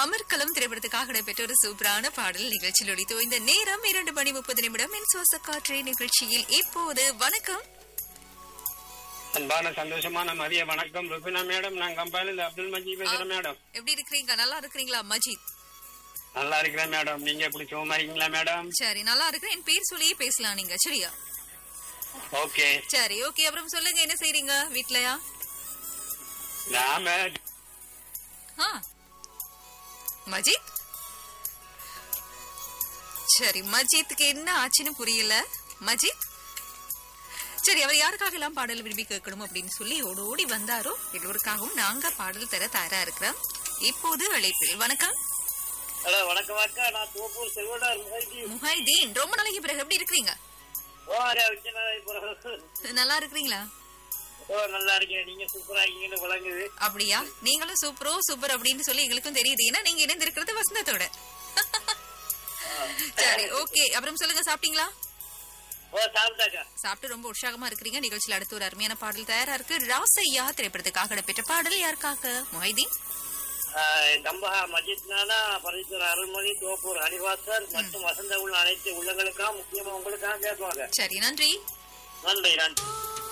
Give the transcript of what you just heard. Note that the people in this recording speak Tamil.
அமர்கலம் திரைப்படத்துக்காக நடைபெற்ற ஒரு சூப்பரான பாடல் நிகழ்ச்சியில் ஒழித்தோ இந்த நேரம் இரண்டு மணி முப்பது நிமிடம் என் சுவாச காற்றை நிகழ்ச்சியில் இப்போது வணக்கம் அன்பான சந்தோஷமான மதிய வணக்கம் ருபினா மேடம் நான் கம்பாலில் அப்துல் மஜீத் பேசுறேன் மேடம் எப்படி இருக்கிறீங்க நல்லா இருக்கிறீங்களா மஜித் நல்லா இருக்கிறேன் மேடம் நீங்க எப்படி சுகமா இருக்கீங்களா மேடம் சரி நல்லா இருக்கிறேன் என் பேர் சொல்லியே பேசலாம் நீங்க சரியா ஓகே சரி ஓகே அப்புறம் சொல்லுங்க என்ன செய்றீங்க வீட்லயா நாம ஆ மஜித் சரி மஜித்துக்கு என்ன ஆச்சுன்னு புரியல மஜித் சரி அவர் யாருக்காக எல்லாம் பாடல் விரும்பி கேட்கணும் அப்படின்னு சொல்லி ஓடி ஓடி வந்தாரோ எல்லோருக்காகவும் நாங்க பாடல் தர தயாரா இருக்கிறோம் இப்போது அழைப்பில் வணக்கம் ஹலோ வணக்கம் அக்கா நான் தோப்பூர் செல்வனார் முகைதி முஹைதீன் ரொம்ப நாளைக்கு பிறகு எப்படி இருக்கிறீங்க ஓரா விஜயநாதபுரம் நல்லா இருக்கிறீங்களா ஓ நல்லா இருக்கேன் நீங்க சூப்பரா இருக்கீங்கன்னு விளங்குது அப்படியா நீங்களும் சூப்பரோ சூப்பர் அப்படின்னு சொல்லி எங்களுக்கும் தெரியுது ஏன்னா நீங்க இணைந்திருக்கிறது வசந்தத்தோட சரி ஓகே அப்புறம் சொல்லுங்க சாப்பிட்டீங்களா ஓ சாப்பிட்டாக்கா சாப்பிட்டு ரொம்ப உற்சாகமா இருக்கிறீங்க நிகழ்ச்சியில் அடுத்து ஒரு அருமையான பாடல் தயாரா இருக்கு ராசையா திரைப்படத்துக்காக இடம்பெற்ற பாடல் யாருக்காக மொஹைதீன் கம்பஹா மஜித் நானா பரீஸ்வரர் அருள்மொழி தோப்பூர் ஹரிவாசர் மற்றும் வசந்த உள்ள அனைத்து உள்ளங்களுக்காக முக்கியமா உங்களுக்காக கேட்பாங்க சரி நன்றி நன்றி நன்றி